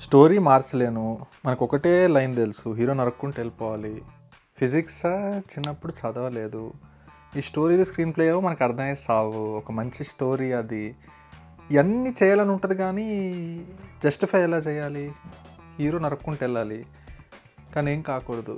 Story మార్చలేను మనకు ఒకటే line తెలుసు హీరో నరుక్కుంటూ వెళ్ళిపోవాలి ఫిజిక్స్ చిన్నప్పుడు చదవలేదు ఈ స్టోరీలు స్క్రీన్ ప్లే ఏవో మనకు అర్థమయ్యే సావు ఒక మంచి స్టోరీ అది ఇవన్నీ చేయాలని ఉంటుంది కానీ జస్టిఫై ఎలా చేయాలి హీరో నరుక్కుంటూ వెళ్ళాలి కానీ ఏం కాకూడదు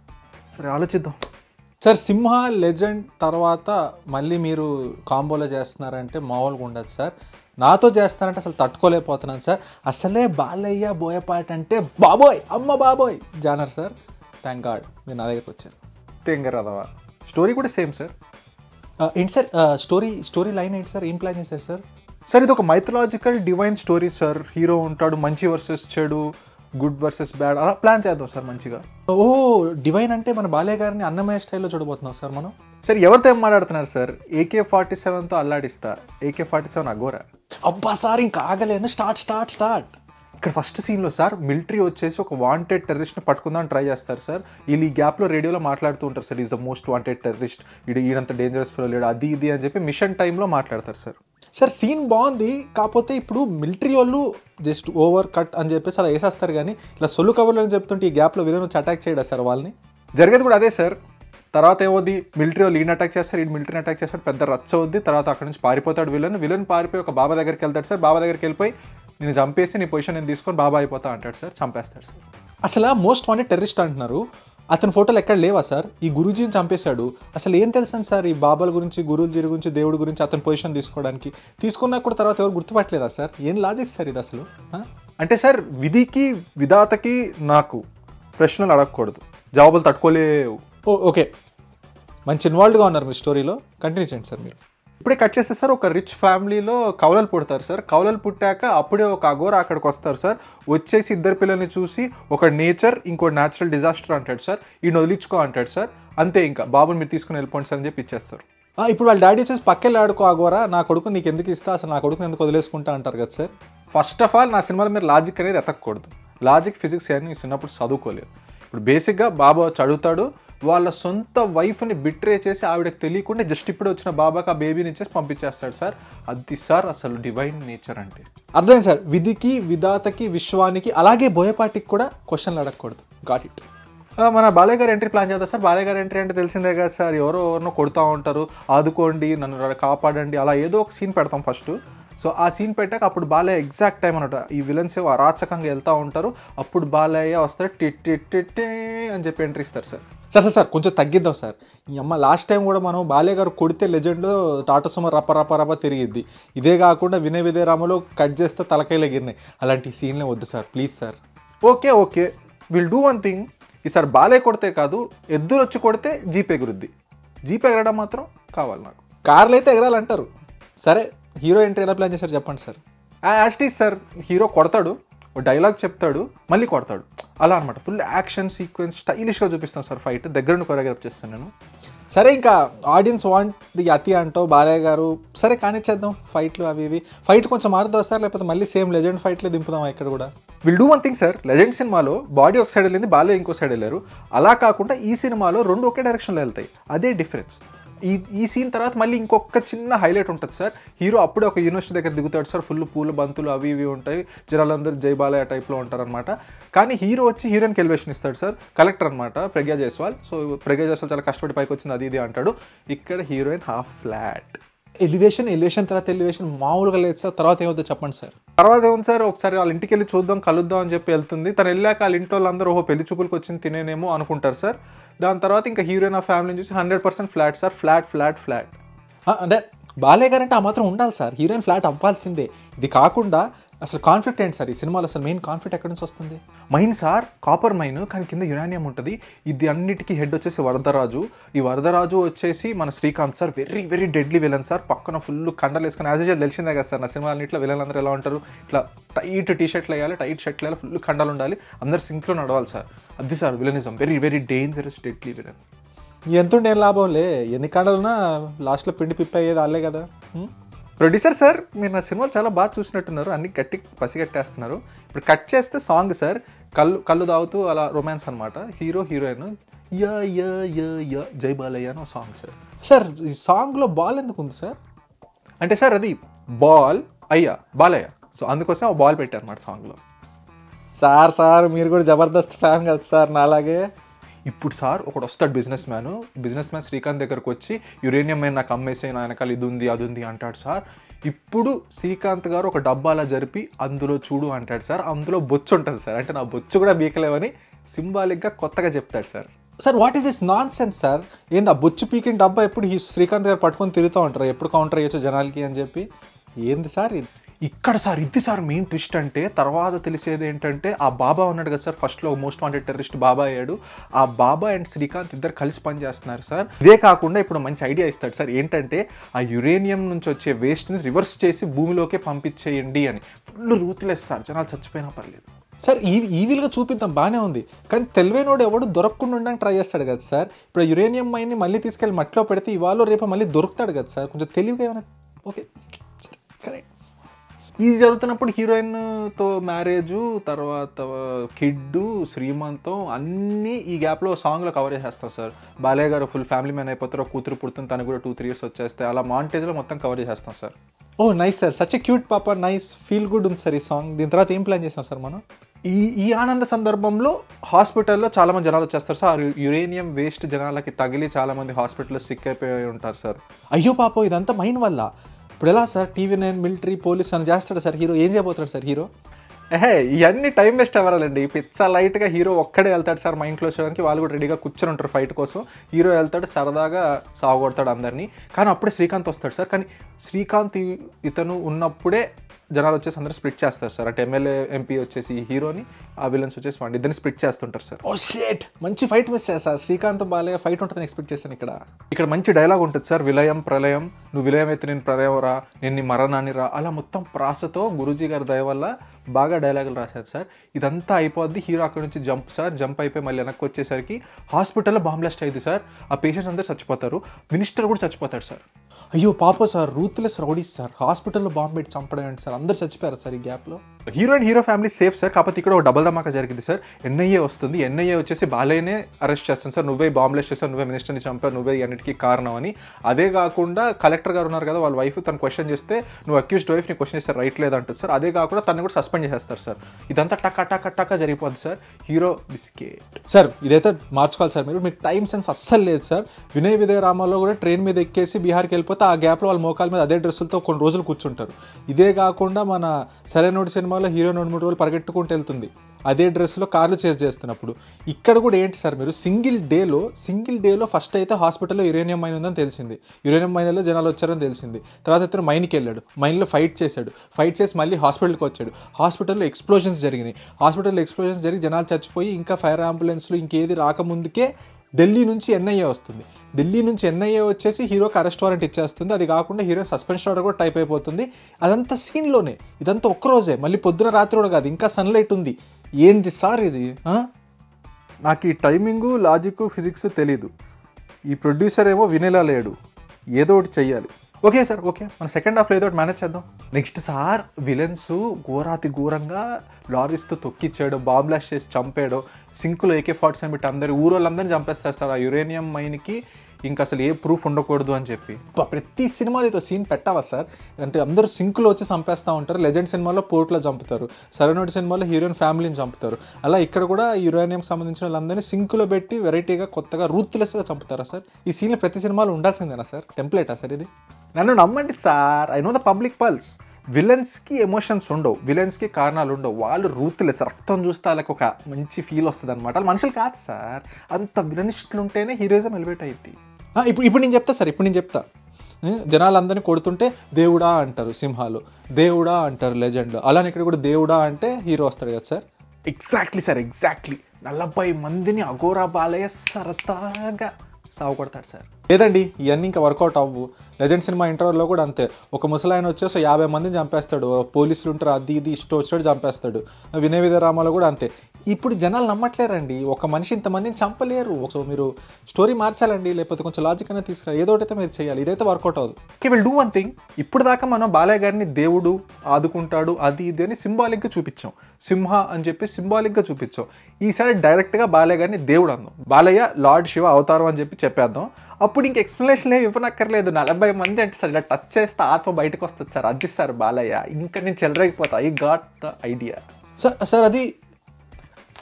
సరే ఆలోచిద్దాం సార్ సింహ లెజెండ్ తర్వాత మళ్ళీ మీరు కాంబోలో చేస్తున్నారంటే మామూలుగా ఉండదు సార్ నాతో చేస్తారంటే అసలు తట్టుకోలేకపోతున్నాను సార్ అసలే బాలయ్య బోయపాట అంటే బాబోయ్ అమ్మ బాబోయ్ జానర్ సార్ థ్యాంక్ గాడ్ మీరు నా దగ్గరికి వచ్చారు తెంగరదవా స్టోరీ కూడా సేమ్ సార్ ఏంటి సార్ స్టోరీ స్టోరీ లైన్ ఏంటి సార్ ఏం ప్లాన్ చేశారు సార్ సార్ ఇది ఒక mythological divine story sir hero ఉంటాడు మంచి వర్సెస్ చెడు గుడ్ వర్సెస్ బ్యాడ్ అలా ప్లాన్ చేద్దాం సార్ మంచిగా ఓ డివైన్ అంటే మన బాలయ్య గారిని అన్నమయ్య స్టైల్లో చూడబోతున్నాం సార్ మనం సార్ ఎవరితో ఏం మాట్లాడుతున్నారు సార్ ఏకే ఫార్టీ సెవెన్తో అల్లాడిస్తా ఏకే ఫార్టీ సెవెన్ అగోరా అబ్బా సార్ ఇంకా ఆగలేను స్టార్ట్ స్టార్ట్ స్టార్ట్ ఇక్కడ ఫస్ట్ సీన్లో సార్ మిలిటరీ వచ్చేసి ఒక వాంటెడ్ టెర్రరిస్ట్ని పట్టుకుందాం ట్రై చేస్తారు సార్ వీళ్ళు ఈ గ్యాప్లో రేడియోలో మాట్లాడుతూ ఉంటారు sir is the most wanted terrorist ఇది ఈడంత డేంజరస్ ఫిలో లేడు అది ఇది అని చెప్పి మిషన్ టైంలో మాట్లాడతారు సార్ సార్ సీన్ బాగుంది కాకపోతే ఇప్పుడు మిలిటరీ వాళ్ళు జస్ట్ ఓవర్ కట్ అని చెప్పేసి అలా వేసేస్తారు కానీ ఇలా సొల్లు కవర్లు అని చెప్తుంటే ఈ గ్యాప్లో విలన్ వచ్చి అటాక్ చేయడా సార్ వాళ్ళని జరిగేది కూడా అదే సార్ తర్వాత ఏమవుద్ది మిలిటరీ వాళ్ళు ఈయన అటాక్ చేస్తారు ఈ మిలిటరీ అటాక్ చేస్తాడు పెద్ద రచ్చ అవుద్ది తర్వాత అక్కడ నుంచి పారిపోతాడు విలన్ విలన్ పారిపోయి ఒక బాబా దగ్గరికి వెళ్తాడు సార్ బాబా దగ్గరికి వెళ్ళిపోయి నేను చంపేసి నీ పొజిషన్ నేను తీసుకొని బాబా అయిపోతా అంటాడు సార్ చంపేస్తాడు సార్ అసలు మోస్ట్ వాంటెడ్ టెర్రరిస్ట్ అంటున్నారు అతని ఫోటోలు ఎక్కడ లేవా సార్ ఈ గురూజీని చంపేశాడు అసలు ఏం తెలుసని సార్ ఈ బాబాల గురించి గురువుజీ గురించి దేవుడి గురించి అతని పొజిషన్ తీసుకోవడానికి తీసుకున్నా కూడా తర్వాత ఎవరు గుర్తుపట్టలేదా సార్ ఏం లాజిక్ సార్ ఇది అసలు ఆ? అంటే సార్ విధికి విధాతకి నాకు ప్రశ్నలు అడగకూడదు జవాబులు తట్టుకోలేవు ఓ ఓకే మంచి ఇన్వాల్వ్గా ఉన్నారు మీ స్టోరీలో కంటిన్యూ చేయండి సార్ మీరు ఇప్పుడే కట్ చేస్తే సార్ ఒక రిచ్ ఫ్యామిలీలో కవలలు పుడతారు సార్ కవలలు పుట్టాక అప్పుడే ఒక అఘోర అక్కడికి వస్తారు సార్ వచ్చేసి ఇద్దరు పిల్లల్ని చూసి ఒక నేచర్ ఇంకో న్యాచురల్ డిజాస్టర్ అంటాడు సార్ ఈయన వదిలించుకో అంటాడు సార్ అంతే ఇంకా బాబుని మీరు తీసుకుని వెళ్ళిపోండి సార్ అని చెప్పి ఇచ్చేస్తారు ఇప్పుడు వాళ్ళ డాడీ వచ్చేసి పక్కెళ్ళి ఆడుకో అఘోరా నా కొడుకు నీకు ఎందుకు ఇస్తా అసలు నా కొడుకుని ఎందుకు వదిలేసుకుంటా అంటారు కదా సార్ ఫస్ట్ ఆఫ్ ఆల్ నా సినిమాలో మీరు లాజిక్ అనేది ఎతకూడదు లాజిక్ ఫిజిక్స్ అని చిన్నప్పుడు చదువుకోలేదు ఇప్పుడు బేసిక్గా బాబా వచ్చి అడుగుతాడు వాళ్ళ సొంత వైఫ్ని బిట్రే చేసి ఆవిడకి తెలియకుండా జస్ట్ ఇప్పుడు వచ్చిన బాబాకి ఆ బేబీని ఇచ్చేసి పంపించేస్తాడు సార్ అది సార్ అసలు డివైన్ నేచర్ అంటే అర్థమైంది సార్ విధికి విధాతకి విశ్వానికి అలాగే బోయపాటికి కూడా క్వశ్చన్లు అడగకూడదు గాట్ ఇట్ మన బాలయ్య గారు ఎంట్రీ ప్లాన్ చేద్దాం సార్ బాలయ్య గారు ఎంట్రీ అంటే తెలిసిందే కదా సార్ ఎవరో ఎవరినో కొడుతూ ఉంటారు ఆదుకోండి నన్ను కాపాడండి అలా ఏదో ఒక సీన్ పెడతాం ఫస్ట్ సో ఆ సీన్ పెట్టాక అప్పుడు బాలయ్య ఎగ్జాక్ట్ టైం అనమాట ఈ విలన్స్ ఏవో అరాచకంగా వెళ్తూ ఉంటారు అప్పుడు బాలయ్య వస్తారు టిట్ టిట్ టిట్ టే అని చెప్పి ఎంట్రీ ఇస్తారు సార్ సార్ సార్ సార్ కొంచెం తగ్గిద్దాం సార్ ఈ అమ్మ లాస్ట్ టైం కూడా మనం బాలయ్య గారు కొడితే లెజెండ్ టాటా సుమ రప్ప రప్ప రప్ప తిరిగిద్ది ఇదే కాకుండా వినయ విదయ రామలో కట్ చేస్తే తలకాయలు ఎగిరినాయి అలాంటి సీన్లే వద్దు sir please sir okay okay will do one thing ఈసారి బాలయ్య కొడితే కాదు ఎద్దులు వచ్చి కొడితే జీప్ ఎగురుద్ది జీప్ ఎగరడం మాత్రం కావాలి నాకు కార్లు అయితే ఎగరాలంటారు సరే హీరో ఎంట్రీ ఎలా ప్లాన్ చేశారు చెప్పండి సార్ యాస్టీస్ సార్ హీరో కొడతాడు ఓ డైలాగ్ చెప్తాడు మళ్ళీ కొడతాడు అలా అనమాట ఫుల్ యాక్షన్ సీక్వెన్స్ స్టైలిష్గా చూపిస్తాను సార్ ఫైట్ దగ్గర నుండి కొరియోగ్రాఫ్ చేస్తాను నేను సరే ఇంకా ఆడియన్స్ వాంట్ ది అతి అంటావు బాలయ్య గారు సరే కానిచ్చేద్దాం ఫైట్లు అవి ఇవి ఫైట్ కొంచెం మారుతా సార్ లేకపోతే మళ్ళీ సేమ్ లెజెండ్ ఫైట్లే దింపుదాం ఇక్కడ కూడా will do one thing sir legend సినిమాలో బాడీ ఒక సైడ్ వెళ్ళింది బాలయ్య ఇంకో సైడ్ వెళ్ళారు అలా కాకుండా ఈ సినిమాలో రెండు ఒకే డైరెక్షన్లో వెళ్తాయి అదే డిఫరెన్స్ ఈ ఈ సీన్ తర్వాత మళ్ళీ ఇంకొక చిన్న హైలైట్ ఉంటుంది సార్ హీరో అప్పుడే ఒక యూనివర్సిటీ దగ్గర దిగుతాడు సార్ ఫుల్ పూల బంతులు అవి ఇవి ఉంటాయి జనాలందరూ జై బాలయ్య టైప్లో ఉంటారనమాట కానీ హీరో వచ్చి హీరోయిన్కి ఎలివేషన్ ఇస్తాడు సార్ కలెక్టర్ అనమాట ప్రజ్ఞా జైస్వాల్ సో ప్రజ్ఞా జైస్వాల్ చాలా కష్టపడి పైకి వచ్చింది అది ఇది అంటాడు ఇక్కడ heroine half flat elevation elevation తర్వాత ఎలివేషన్ మామూలుగా లేదు సార్ తర్వాత ఏమవుతుందో చెప్పండి సార్ తర్వాత ఏముంది సార్ ఒకసారి వాళ్ళ ఇంటికి వెళ్ళి చూద్దాం కలుద్దాం అని చెప్పి వెళ్తుంది తను వెళ్ళాక వాళ్ళ ఇంటి వాళ్ళందరూ ఓహో పెళ్లి చూపులకు వచ్చింది తినేనేమో అనుకుంటారు సార్ దాని తర్వాత ఇంకా హీరోయిన్ ఆ ఫ్యామిలీని చూసి hundred percent flat sir flat flat flat అంటే బాలయ్య గారు అంటే ఆ మాత్రం ఉండాలి సార్ హీరోయిన్ ఫ్లాట్ అవ్వాల్సిందే ఇది కాకుండా అసలు కాన్ఫ్లిక్ట్ ఏంటి సార్ ఈ సినిమాలో అసలు మెయిన్ కాన్ఫ్లిక్ట్ ఎక్కడి నుంచి వస్తుంది మైన్ సార్ కాపర్ మైన్ కానీ కింద యురానియం ఉంటుంది ఇది అన్నిటికీ హెడ్ వచ్చేసి వరదరాజు ఈ వరదరాజు వచ్చేసి మన Srikanth sir very very deadly villain sir పక్కన ఫుల్ కండలు వేసుకొని యాజ్ యూజువల్ తెలిసిందే కదా సార్ నా సినిమా అన్నింటిలో విలన్ అందరూ ఎలా ఉంటారు ఇట్లా టైట్ టీ షర్ట్లు వేయాలి టైట్ షర్ట్లు వేయాలి ఫుల్ కండలు ఉండాలి అందరు సింక్లో నడవాలి సార్ అది sir villainism very very dangerous deadly villain ఎంతుండే లాభం లే ఎన్ని కండలున్నా లాస్ట్లో పిండి పిప్పి అయ్యేది వాళ్ళే కదా ప్రొడ్యూసర్ సార్ మీరు నా సినిమాలు చాలా బాగా చూసినట్టున్నారు అన్ని గట్టి పసిగట్టేస్తున్నారు ఇప్పుడు కట్ చేస్తే సాంగ్ సార్ కళ్ళు కళ్ళు తాగుతూ అలా రొమాన్స్ అనమాట hero heroine yeah yeah yeah yeah జై బాలయ్య అని సాంగ్ సార్ సార్ ఈ సాంగ్లో బాల్ ఎందుకు ఉంది సార్ అంటే సార్ అది బాల్ అయ్యా బాలయ్య సో అందుకోసం ఆ బాల్ పెట్టారు అన్నమాట సాంగ్లో సార్ సార్ మీరు కూడా జబర్దస్త్ ఫ్యాన్ కదా సార్ నాలాగే ఇప్పుడు సార్ ఒకడు వస్తాడు businessman businessman Srikanth దగ్గరకు వచ్చి యురేనియం మైన నాకు అమ్మేసే నా వెనకాల ఇది ఉంది అది ఉంది అంటాడు సార్ ఇప్పుడు శ్రీకాంత్ గారు ఒక డబ్బాలా జరిపి అందులో చూడు అంటాడు సార్ అందులో బొచ్చు ఉంటుంది సార్ అంటే నా బొచ్చు కూడా బీకలేవని సింబాలిక్గా కొత్తగా చెప్తాడు sir sir what is this nonsense sir ఏంది ఆ బొచ్చు పీకిన డబ్బా ఎప్పుడు ఈ శ్రీకాంత్ గారు పట్టుకొని తిరుగుతూ ఉంటారు ఎప్పుడు కౌంటర్ అయ్యొచ్చు జనాలకి అని చెప్పి ఏంది సార్ ఇది ఇక్కడ సార్ ఇది సార్ మెయిన్ ట్విస్ట్ అంటే తర్వాత తెలిసేది ఏంటంటే ఆ బాబా ఉన్నాడు కదా సార్ ఫస్ట్లో మోస్ట్ వాంటెడ్ టెర్రరిస్ట్ బాబా అయ్యాడు ఆ బాబా అండ్ శ్రీకాంత్ ఇద్దరు కలిసి పనిచేస్తున్నారు సార్ ఇదే కాకుండా ఇప్పుడు మంచి ఐడియా ఇస్తాడు సార్ ఏంటంటే ఆ యురేనియం నుంచి వచ్చే వేస్ట్ని రివర్స్ చేసి భూమిలోకే పంపించేయండి అని ఫుల్ రూత్లెస్ సార్ జనాలు చచ్చిపోయినా పర్లేదు సార్ ఈ ఈవిల్గా చూపిద్దాం బాగానే ఉంది కానీ తెలివైనోడు ఎవడు దొరకకుండా ఉండడానికి ట్రై చేస్తాడు కదా సార్ ఇప్పుడు యురేనియం మైన్ని మళ్ళీ తీసుకెళ్ళి మట్టిలో పెడితే ఇవాళ రేపు మళ్ళీ దొరుకుతాడు కదా సార్ కొంచెం తెలివిగా ఏమైనా ఓకే కరెక్ట్ ఇది జరుగుతున్నప్పుడు హీరోయిన్తో మ్యారేజ్ తర్వాత కిడ్ శ్రీమంతం అన్నీ ఈ గ్యాప్లో సాంగ్లో కవర్ చేసేస్తాం సార్ బాలయ్య గారు ఫుల్ ఫ్యామిలీ మ్యాన్ అయిపోతారు కూతురు పుడుతుంది తను కూడా టూ త్రీ ఇయర్స్ వచ్చేస్తే అలా మాంటేజ్లో మొత్తం కవర్ చేసేస్తాం sir oh nice sir such cute పాప నైస్ ఫీల్ గుడ్ ఉంది సార్ ఈ సాంగ్ దీని తర్వాత ఏం ప్లాన్ చేసాం సార్ మనం ఈ ఈ ఆనంద సందర్భంలో హాస్పిటల్లో చాలా మంది జనాలు వచ్చేస్తారు సార్ యురేనియం వేస్ట్ జనాలకి తగిలి చాలా మంది హాస్పిటల్లో సిక్ అయిపోయి ఉంటారు సార్ అయ్యో పాపం ఇదంతా మైన్ వల్ల ఇప్పుడు ఎలా sir TV nine military police అని చేస్తాడు సార్ హీరో ఏం చేయబోతాడు సార్ హీరో ఏహే ఇవన్నీ టైం వేస్ట్ అవ్వాలండి పిచ్చ లైట్గా హీరో ఒక్కడే వెళ్తాడు సార్ మైండ్ క్లోజ్ చేయడానికి వాళ్ళు కూడా రెడీగా కూర్చొని ఉంటారు ఫైట్ కోసం హీరో వెళ్తాడు సరదాగా సాగొడతాడు అందరినీ కానీ అప్పుడే శ్రీకాంత్ వస్తాడు సార్ కానీ శ్రీకాంత్ ఇ- ఇతను ఉన్నప్పుడే జనాలు వచ్చేసి అందరూ స్ప్లిట్ చేస్తారు సార్ అంటే ఎమ్మెల్యే ఎంపీ వచ్చేసి ఈ హీరోని ఆ విలన్స్ వచ్చేసి వాడిని ఇద్దరిని స్ప్లిట్ చేస్తుంటారు సార్ ఓ షేట్ మంచి ఫైట్ మిస్ చేస్తారు శ్రీకాంత్ బాలయ్య ఫైట్ ఉంటుందని ఎక్స్పెక్ట్ చేశాను ఇక్కడ ఇక్కడ మంచి డైలాగ్ ఉంటుంది సార్ విలయం ప్రళయం నువ్వు విలయం అయితే నేను ప్రళయం రా నేను నీ మరణాన్ని రా అలా మొత్తం ప్రాసతో గురూజీ గారి దయ వల్ల బాగా డైలాగులు రాశారు సార్ ఇదంతా అయిపోద్ది హీరో అక్కడ నుంచి జంప్ సార్ జంప్ అయిపోయి మళ్ళీ వెనక్కి వచ్చేసరికి హాస్పిటల్లో బాంబ్ బ్లాస్ట్ అయింది సార్ ఆ పేషెంట్స్ అందరూ చచ్చిపోతారు మినిస్టర్ కూడా చచ్చిపోతాడు సార్ అయ్యో పాప సార్ రూత్లెస్ రౌడీస్ సార్ హాస్పిటల్లో బాంబ్ పెట్టి చంపడం ఏంటి సార్ అందరు చచ్చిపోయారు సార్ ఈ గ్యాప్లో hero and hero family safe sir కాకపోతే ఇక్కడ ఒక డబల్ ధమాకా జరిగింది సార్ ఎన్ఐఏ వస్తుంది ఎన్ఐఏ వచ్చేసి బాలయ్యనే అరెస్ట్ చేస్తుంది సార్ నువ్వే బాంబ్ బ్లాస్ట్ చేస్తావు నువ్వే మినిస్టర్ని చంపావు నువ్వే ఈ అన్నిటికీ కారణం అని అదే కాకుండా కలెక్టర్ గారు ఉన్నారు కదా వాళ్ళ వైఫ్ తను క్వశ్చన్ చేస్తే నువ్వు అక్యూస్డ్ వైఫ్ నీ క్వశ్చన్ చేస్తే రైట్ లేదంటుంది సార్ అదే కాకుండా తను కూడా సస్పెండ్ చేసేస్తారు సార్ ఇదంతా టక్ టక్ టక్ జరిగిపోద్ది సార్ హీరో బిస్కెట్ సార్ ఇదైతే మార్చుకోవాలి సార్ మీరు మీకు టైం సెన్స్ అస్సలు లేదు సార్ వినయ్ విదయ రామాలో కూడా ట్రైన్ మీద ఎక్కేసి బీహార్కి వెళ్ళిపోతే ఆ గ్యాప్లో వాళ్ళ మోకాల మీద అదే డ్రెస్సులతో కొన్ని రోజులు కూర్చుంటారు ఇదే కాకుండా మన సరైనోడి సినిమాలో హీరో రెండు మూడు రోజులు పరిగెట్టుకుంటూ వెళ్తుంది అదే డ్రెస్లో కార్లు చేజ్ చేస్తున్నప్పుడు ఇక్కడ కూడా ఏంటి సార్ మీరు సింగిల్ డేలో సింగిల్ డేలో ఫస్ట్ అయితే హాస్పిటల్లో యురేనియం మైన్ ఉందని తెలిసింది యురేనియం మైన్లో జనాలు వచ్చారని తెలిసింది తర్వాత ఇతను మైన్కి వెళ్ళాడు మైన్లో ఫైట్ చేశాడు ఫైట్ చేసి మళ్ళీ హాస్పిటల్కి వచ్చాడు హాస్పిటల్లో ఎక్స్ప్లోజన్స్ జరిగినాయి హాస్పిటల్లో ఎక్స్ప్లోజన్స్ జరిగి జనాలు చచ్చిపోయి ఇంకా ఫైర్ అంబులెన్స్లు ఇంకేది రాకముందుకే ఢిల్లీ నుంచి ఎన్ఐఏ వస్తుంది ఢిల్లీ నుంచి ఎన్ఐఏ వచ్చేసి హీరోకి అరెస్ట్ వారెంట్ ఇచ్చేస్తుంది అది కాకుండా హీరో సస్పెన్షన్ ఆర్డర్ కూడా టైప్ అయిపోతుంది అదంతా సీన్లోనే ఇదంతా ఒక్కరోజే మళ్ళీ పొద్దున రాత్రి కూడా కాదు ఇంకా సన్లైట్ ఉంది ఏంది సార్ ఇది ఆ? నాకు ఈ టైమింగు లాజిక్ ఫిజిక్స్ తెలీదు ఈ ప్రొడ్యూసర్ ఏమో వినేలా లేడు ఏదో ఒకటి చెయ్యాలి ఓకే సార్ ఓకే మన సెకండ్ హాఫ్లో ఏదో ఒకటి మేనేజ్ చేద్దాం నెక్స్ట్ సార్ విలన్స్ ఘోరాతి ఘోరంగా లారీస్తో తొక్కిచ్చాడు బాంబ్ బ్లాస్ట్ చేసి చంపాడు సింకులో ఏకే ఫార్టీ సెవెన్ పెట్టి అందరు ఊరోళ్ళందరినీ చంపేస్తారు సార్ ఆ యురేనియం మైన్కి ఇంకా అసలు ఏ ప్రూఫ్ ఉండకూడదు అని చెప్పి అబ్బా, ప్రతి సినిమాలో ఇదో సీన్ పెట్టావా సార్ అంటే అందరూ సింకులో వచ్చి చంపేస్తూ ఉంటారు లెజెండ్ సినిమాలో పోర్ట్లో చంపుతారు సరైనోడి సినిమాలో హీరోయిన్ ఫ్యామిలీని చంపుతారు అలా ఇక్కడ కూడా యురేనియంకి సంబంధించిన వాళ్ళందరినీ సింకులో పెట్టి వెరైటీగా కొత్తగా రూత్లెస్గా చంపుతారా సార్ ఈ సీన్లు ప్రతి సినిమాలో ఉండాల్సిందేనా సార్ టెంప్లెటా సార్ ఇది నన్ను నమ్మండి sir I know the public pulse విలన్స్కి ఎమోషన్స్ ఉండవు విలన్స్కి కారణాలు ఉండవు వాళ్ళు రూత్లెస్ రక్తం చూస్తే వాళ్ళకి ఒక మంచి ఫీల్ వస్తుంది అనమాట వాళ్ళు మనుషులు కాదు సార్ అంత విలనిస్టులు ఉంటేనే హీరోయిజం ఎలివేట్ అయింది ఇప్పుడు ఇప్పుడు నేను చెప్తా సార్ ఇప్పుడు నేను చెప్తా ఏ, జనాలందరినీ కొడుతుంటే దేవుడా అంటారు సింహాలు దేవుడా అంటారు లెజెండ్ అలానే ఇక్కడ కూడా దేవుడా అంటే హీరో వస్తాడు కదా సార్ ఎగ్జాక్ట్లీ సార్ ఎగ్జాక్ట్లీ నలభై మందిని అఘోరా బాలయ్య సరదాగా సాగు కొడతాడు సార్ లేదండి ఇవన్నీ ఇంకా వర్కౌట్ అవ్వు లెజెండ్ సినిమా ఇంటర్వ్యూలో కూడా అంతే ఒక ముసలాయన వచ్చేసి యాభై మందిని చంపేస్తాడు పోలీసులు ఉంటారు అది ఇది ఇష్టం వచ్చినట్టు చంపేస్తాడు వినయ విధ రామాలో కూడా అంతే ఇప్పుడు జనాలు నమ్మట్లేరండి ఒక మనిషి ఇంతమందిని చంపలేరు సో మీరు స్టోరీ మార్చాలండి లేకపోతే కొంచెం లాజిక్ అనేది తీసుకురా ఏదో ఒకటి అయితే మీరు చేయాలి ఇదైతే వర్కౌట్ అవ్వదు okay will do one thing ఇప్పుడు దాకా మనం బాలయ్య గారిని దేవుడు ఆదుకుంటాడు అది ఇది అని సింబాలిక్గా చూపించాం సింహ అని చెప్పి సింబాలిక్గా చూపించాం ఈసారి డైరెక్ట్గా బాలయ్య గారిని దేవుడు అందాం బాలయ్య లార్డ్ శివ అవతారం అని చెప్పి చెప్పేద్దాం అప్పుడు ఇంక ఎక్స్ప్లెనేషన్ ఏమి ఇవ్వనక్కర్లేదు నలభై మంది అంటే సార్ ఇలా టచ్ చేస్తే ఆత్మ బయటకు వస్తుంది సార్ అది సార్ బాలయ్య ఇంకా నేను చెలరైపోతా I got the idea sir sir అది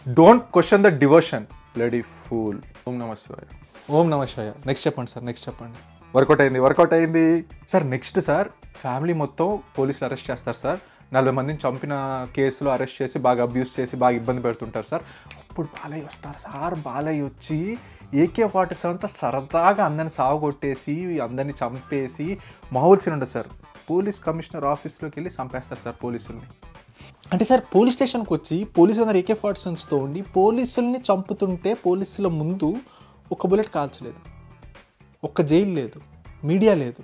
don't question the devotion bloody fool ఓం నమ శివాయ ఓం నమ శివాయ నెక్స్ట్ చెప్పండి సార్ నెక్స్ట్ చెప్పండి వర్కౌట్ అయింది వర్కౌట్ అయింది సార్ నెక్స్ట్ సార్ ఫ్యామిలీ మొత్తం పోలీసులు అరెస్ట్ చేస్తారు సార్ నలభై మందిని చంపిన కేసులో అరెస్ట్ చేసి బాగా అబ్యూస్ చేసి బాగా ఇబ్బంది పెడుతుంటారు సార్ అప్పుడు బాలయ్య వస్తారు సార్ బాలయ్య వచ్చి ఏకే ఫార్టీ సెవెన్తో సరదాగా అందరిని సాగు కొట్టేసి అందరిని చంపేసి మామూలు సీన్ ఉండదు సార్ పోలీస్ కమిషనర్ ఆఫీస్లోకి వెళ్ళి చంపేస్తారు సార్ పోలీసుల్ని అంటే సార్ పోలీస్ స్టేషన్కి వచ్చి పోలీసులు అందరు ఏకే ఫార్టీ సెవెన్స్తో ఉండి పోలీసుల్ని చంపుతుంటే పోలీసుల ముందు ఒక బుల్లెట్ కాల్చలేదు ఒక్క జైలు లేదు మీడియా లేదు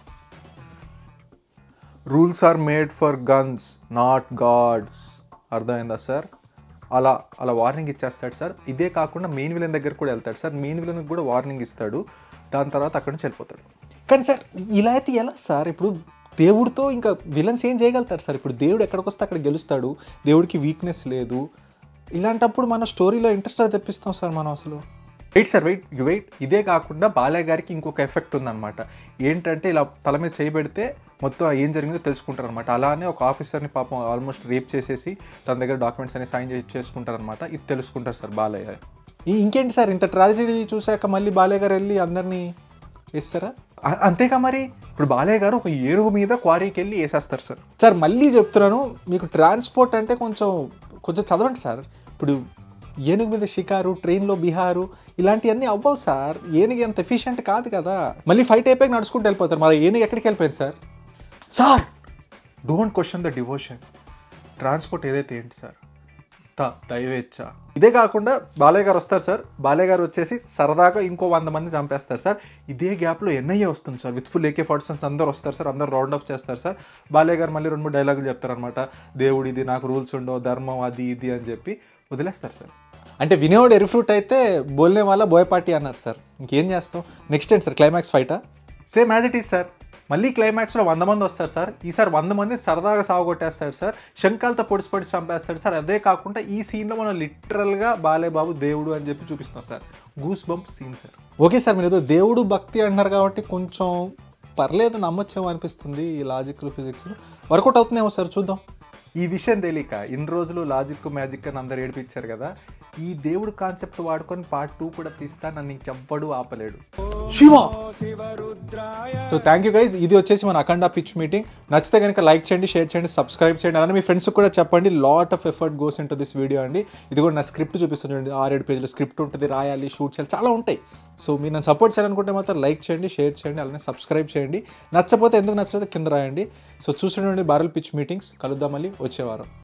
rules are made for guns not gods అర్థమైందా సార్ అలా అలా వార్నింగ్ ఇచ్చేస్తాడు సార్ ఇదే కాకుండా మెయిన్ విలన్ దగ్గర కూడా వెళ్తాడు సార్ మెయిన్ విలన్కి కూడా వార్నింగ్ ఇస్తాడు దాని తర్వాత అక్కడి నుంచి వెళ్ళిపోతాడు కానీ సార్ ఇలా అయితే ఎలా సార్ ఇప్పుడు దేవుడితో ఇంకా విలన్స్ ఏం చేయగలుగుతారు సార్ ఇప్పుడు దేవుడు ఎక్కడికి వస్తే అక్కడ గెలుస్తాడు దేవుడికి వీక్నెస్ లేదు ఇలాంటప్పుడు మన స్టోరీలో ఇంట్రెస్ట్ అది తెప్పిస్తాం సార్ మనం అసలు wait sir wait you wait ఇదే కాకుండా బాలయ్య గారికి ఇంకొక ఎఫెక్ట్ ఉందన్నమాట ఏంటంటే ఇలా తల మీద చేయబెడితే మొత్తం ఏం జరిగిందో తెలుసుకుంటారు అనమాట అలానే ఒక ఆఫీసర్ని పాపం ఆల్మోస్ట్ రేప్ చేసేసి తన దగ్గర డాక్యుమెంట్స్ అన్ని సైన్ చేసి చేసుకుంటారనమాట ఇది తెలుసుకుంటారు సార్ బాలయ్య ఈ ఇంకేంటి సార్ ఇంత ట్రాజడీ చూశాక మళ్ళీ బాలయ్య గారు వెళ్ళి అందరినీ వేస్తారా అ- అంతేగా మరి ఇప్పుడు బాలయ్య గారు ఒక ఏనుగు మీద క్వారీకి వెళ్ళి వేసేస్తారు సార్ సార్ మళ్ళీ చెప్తున్నాను మీకు ట్రాన్స్పోర్ట్ అంటే కొంచెం కొంచెం చదవండి సార్ ఇప్పుడు ఏనుగు మీద షికారు ట్రైన్లో బీహారు ఇలాంటివన్నీ అవ్వవు సార్ ఏనుగు ఎంత ఎఫిషియెంట్ కాదు కదా మళ్ళీ ఫైట్ అయిపోయి నడుచుకుంటూ వెళ్ళిపోతారు మరి ఏనుగు ఎక్కడికి వెళ్ళిపోయింది sir sir don't question the devotion transport ఏదైతే ఏంటి సార్ త దైవేచ్ఛ ఇదే కాకుండా బాలయ్య గారు వస్తారు సార్ బాలయ్య గారు వచ్చేసి సరదాగా ఇంకో వంద మంది చంపేస్తారు సార్ ఇదే గ్యాప్లో ఎన్ఐఏ వస్తుంది sir with full AK forty sevens అందరూ వస్తారు సార్ అందరూ రౌండ్ అప్ చేస్తారు సార్ బాలయ్య గారు మళ్ళీ రెండు మూడు డైలాగులు చెప్తారనమాట దేవుడు ఇది నాకు రూల్స్ ఉండవు ధర్మం అది ఇది అని చెప్పి వదిలేస్తారు సార్ అంటే వినేవాడు ఎరిఫ్రూట్ అయితే బోల్నే వాళ్ళ బోయపాటి అన్నారు సార్ ఇంకేం చేస్తాం నెక్స్ట్ ఏంటి సార్ క్లైమాక్స్ ఫైటా same as it is sir మళ్ళీ క్లైమాక్స్లో వంద మంది వస్తారు సార్ ఈసారి వంద మంది సరదాగా సాగొట్టేస్తాడు సార్ శంకాలతో పొడిచి పొడిచి చంపేస్తాడు సార్ అదే కాకుండా ఈ సీన్లో మనం లిటరల్గా బాలే బాబు దేవుడు అని చెప్పి చూపిస్తాం sir goose bump scene sir okay sir మీరు ఏదో దేవుడు భక్తి అంటున్నారు కాబట్టి కొంచెం పర్లేదు నమ్మొచ్చేమో అనిపిస్తుంది ఈ లాజిక్ ఫిజిక్స్ వర్కౌట్ అవుతుందేమో సార్ చూద్దాం ఈ విషయం తెలియక ఇన్ని రోజులు లాజిక్ మ్యాజిక్ అని అందరు ఏడిపించారు కదా ఈ దేవుడు కాన్సెప్ట్ వాడుకొని పార్ట్ టూ కూడా తీస్తా నన్ను ఇంకెవ్వడు ఆపలేడు Shiva so thank you guys ఇది వచ్చేసి మన అఖండ పిచ్ మీటింగ్ నచ్చితే కనుక లైక్ చేయండి షేర్ చేయండి సబ్స్క్రైబ్ చేయండి అలానే మీ ఫ్రెండ్స్కి కూడా చెప్పండి lot of effort goes into this video అండి ఇది కూడా నా స్క్రిప్ట్ చూపిస్తుంది చూడండి ఆరేడు పేజీల స్క్రిప్ట్ ఉంటుంది రాయాలి షూట్ చేయాలి చాలా ఉంటాయి సో మీరు నన్ను సపోర్ట్ చేయాలనుకుంటే మాత్రం లైక్ చేయండి షేర్ చేయండి అలానే సబ్స్క్రైబ్ చేయండి నచ్చకపోతే ఎందుకు నచ్చలేదు కింద రాయండి సో చూస్తుండండి బారల్ పిచ్ మీటింగ్స్ కలుద్దాం మళ్ళీ వచ్చే వారం